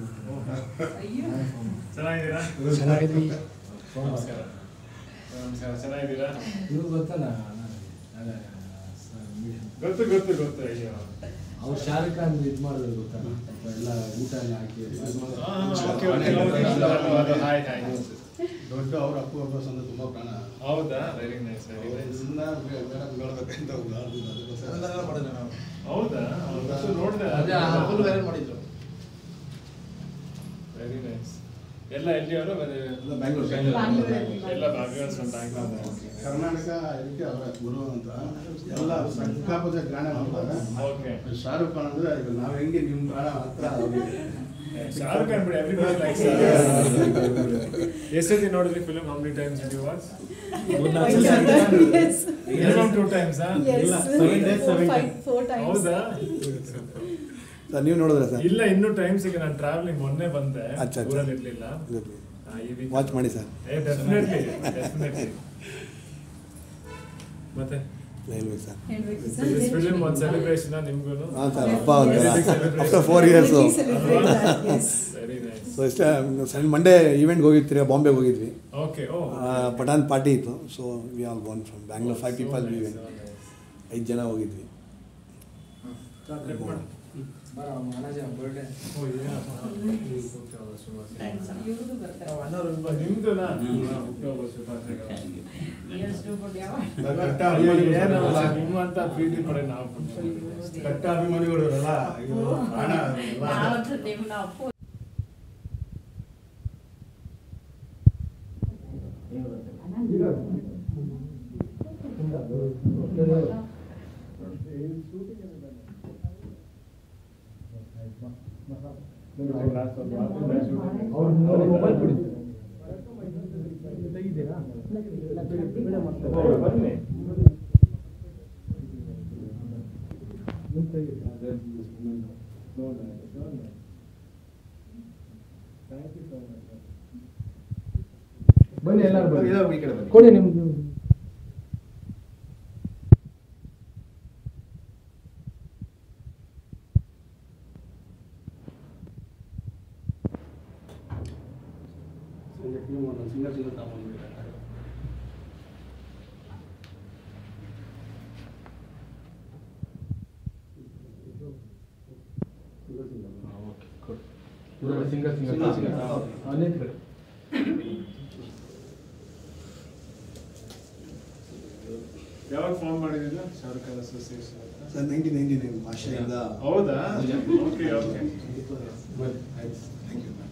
ಚೆನ್ನಾಗಿದ್ದೀರಾ ಚೆನ್ನಾಗಿದ್ವಿ ನಮಸ್ಕಾರ ನಮಸ್ಕಾರ ಚೆನ್ನಾಗಿದ್ದೀರಾ ಇವ್ರು ಗೊತ್ತಲ್ಲ ಗೊತ್ತು ಗೊತ್ತು ಗೊತ್ತು ಅಯ್ಯೋ ಅವ್ರು ಶಾರುಖ್ ಖಾನ್ ಇದು ಮಾಡಿದ್ರು ಗೊತ್ತಲ್ಲ ಪಾಪ ಎಲ್ಲ ಊಟ ಎಲ್ಲ ಹಾಕಿ ಓಕೆ ಓಕೆ ಹಾಯ್ ಹಾಯ್ ದೊಡ್ಡ ಅವ್ರ ಅಪ್ಪು ಅಬ್ಬಸ್ ಅಂದ್ರೆ ತುಂಬಾ ಪ್ರಾಣ ಹೌದಾ ವೆರಿ ನೈಸ್ ವೆರಿ ನೈಸ್ ಇದನ್ನ ಬೇ- ಬೇಡ ನೋಡ್ಬೇಕಂತ ಒಂದು ಅದು- ಅದಕ್ಕೋಸ್ಕರ. ಹೌದಾ ಅವತ್ತು ನೋಡ್ದೆ ಅದೇ ಆ ಫುಲ್ ವೈರಲ್ ಮಾಡಿದ್ರು ವೆರಿ ನೈಸ್ ಎಲ್ಲ ಎಲ್ಲಿ ಅವರು ಎಲ್ಲ ಬ್ಯಾಂಗ್ಳೂರ್ ಎಲ್ಲ ಬ್ಯಾಕ್ಗ್ರೌಂಡ್ಸ್ ಅಂತ ಕರ್ನಾಟಕ ಇದಕ್ಕೆ ಅವರ ಗುರು ಅಂತ ಎಲ್ಲ ಸಿಕ್ಕಾಪಟ್ಟೆ ಗ್ರಾಂಡ್ ಮಾಡ್ತಾರೆ ಓಕೆ ಶಾರುಖ್ ಖಾನ್ ಅಂದ್ರೆ ಈಗ ನಾವ್ ಹೆಂಗೆ ನಿಮ್ ಪ್ರಾಣ ಹತ್ರ ಅವ್ರಿಗೆ ಶಾರುಖ್ ಖಾನ್ ಬಿಡಿ ಎವ್ರಿಬಡಿ ಲೈಕ್ಸ್ ಎಷ್ಟೊತ್ತಿ ನೋಡಿದ್ರಿ film how many times did you watch Yes. Minimum two times Yes. Four, five, four times. ಹೌದಾ ಸರ್ ನೀವು ನೋಡಿದ್ರೆ ಸರ್ ಇಲ್ಲ ಇನ್ನೂ ಟೈಮ್ಸ್ ಈಗ ನಾನು ಟ್ರಾವೆಲಿಂಗ್ ಮೊನ್ನೆ ಬಂದೆ ಅಚ್ಚಾ, ಅಚ್ಚಾ. ಊರಲ್ಲಿ ಇರ್ಲಿಲ್ಲ ವಾಚ್ ಮಾಡಿ ಸರ್ ಏ ಡೆಫಿನೆಟ್ಲಿ ಡೆಫಿನೆಟ್ಲಿ ಮತ್ತೆ ಹೇಳ್ಬೇಕು ಸರ್ ಹೇಳ್ಬೇಕು ದಿಸ್ sir. ಫಿಲ್ಮ್ ಒಂದು ಸೆಲೆಬ್ರೇಷನ್ ನಿಮ್ಗೂ ಹಾಂ ಸರ್ ಹಬ್ಬ ಒಂಥರ Big celebration. After four years We celebrate that, yes. Very nice so ಇಷ್ಟೇ ಸಣ್ಣ ಮಂಡೇ ಈವೆಂಟ್ಗೆ ಹೋಗಿರ್ತೀರಿ ಬಾಂಬೆಗೆ ಹೋಗಿದ್ವಿ ಓಕೆ ಓ ಆ, ಪಠಾನ್ ಪಾರ್ಟಿ ಇತ್ತು so we all gone from Bangalore five people we ಐದು ಜನ ಹೋಗಿದ್ವಿ ಬರ್ಡೇ ಇವ್ರದ್ದು ಬರ್ತಾರೆ. ನಿಮ್ದುನಾ ಎಷ್ಟು ಕೊಡಿ ಯಾವ? ಕಟ್ಟ ಏನಲ್ಲ ಅಭಿಮಾನಿಗಳು ನಿಮ್ಮಂತ ಪ್ರೀತಿ ಪಡೆ ನಾವು ಕಟ್ಟ ಅಭಿಮಾನಿಗಳು ಇರಲ್ಲ ಅಯ್ಯೋ ಪ್ರಾಣ ಎಲ್ಲ ನಾವಂತೂ ನಿಮ್ನ ಅಪ್ಪು ಬನ್ನಿ ಬನ್ನಿ ಎಲ್ಲರೂ ಬನ್ನಿ ಇದಾವೆ ಈ ಕಡೆ ಬನ್ನಿ. ಕೊಡಿ ನಿಮ್ದು ಸಂಜೆ film ಒಂದು ಸಿಂಗಲ್ ಸಿಂಗಲ್ ತಗೊಂಡ್ಬಿಟ್ಟಿದ್ದಾರೆ. Single single. Single single single single ತಗೊಂಡು. ಅನೇಕ ಕಡೆ ಯಾವಾಗ ಫೋನ್ ಮಾಡಿದಿಲ್ಲ ಶಾರುಖ್ ಖಾನ್ ಅಸೋಸಿಯೇಷನ್ ಅಂತ ಸರ್ ನೈನ್ಟೀನ್ ನೈನ್ಟಿ ನೈನ್ ಭಾಷೆಯಿಂದ ಹೌದಾ ಓಕೆ ಓಕೆ ಬನ್ನಿ, ಆಯ್ತು. Thank you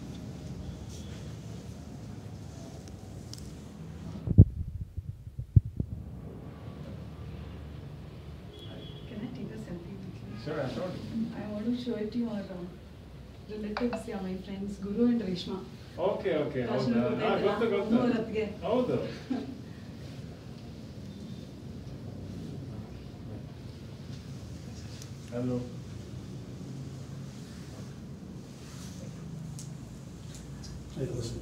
Can I take a selfie with you? Sure, I showed you. I want to show it to your uh, relatives, yeah, my friends, Guru and Reshma. Okay okay Kashmir ಹೌದಾ ಹಾ, ಗೊತ್ತಾಯ್ತಲ್ಲ? ಗೊತ್ತು ಗೊತ್ತು ಮೂವರೊತ್ತಿಗೆ. ಹೌದು hello ಆಯ್ತು, bus.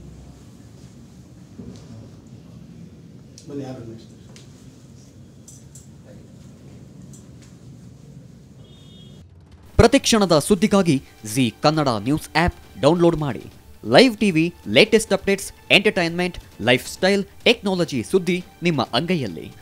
ಬನ್ನಿ ಯಾರು next ಪ್ರತಿಕ್ಷಣದ ಸುದ್ದಿಗಾಗಿ Zee Kannada news app download ಮಾಡಿ live TV latest updates entertainment lifestyle technology ಸುದ್ದಿ ನಿಮ್ಮ ಅಂಗೈಯಲ್ಲಿ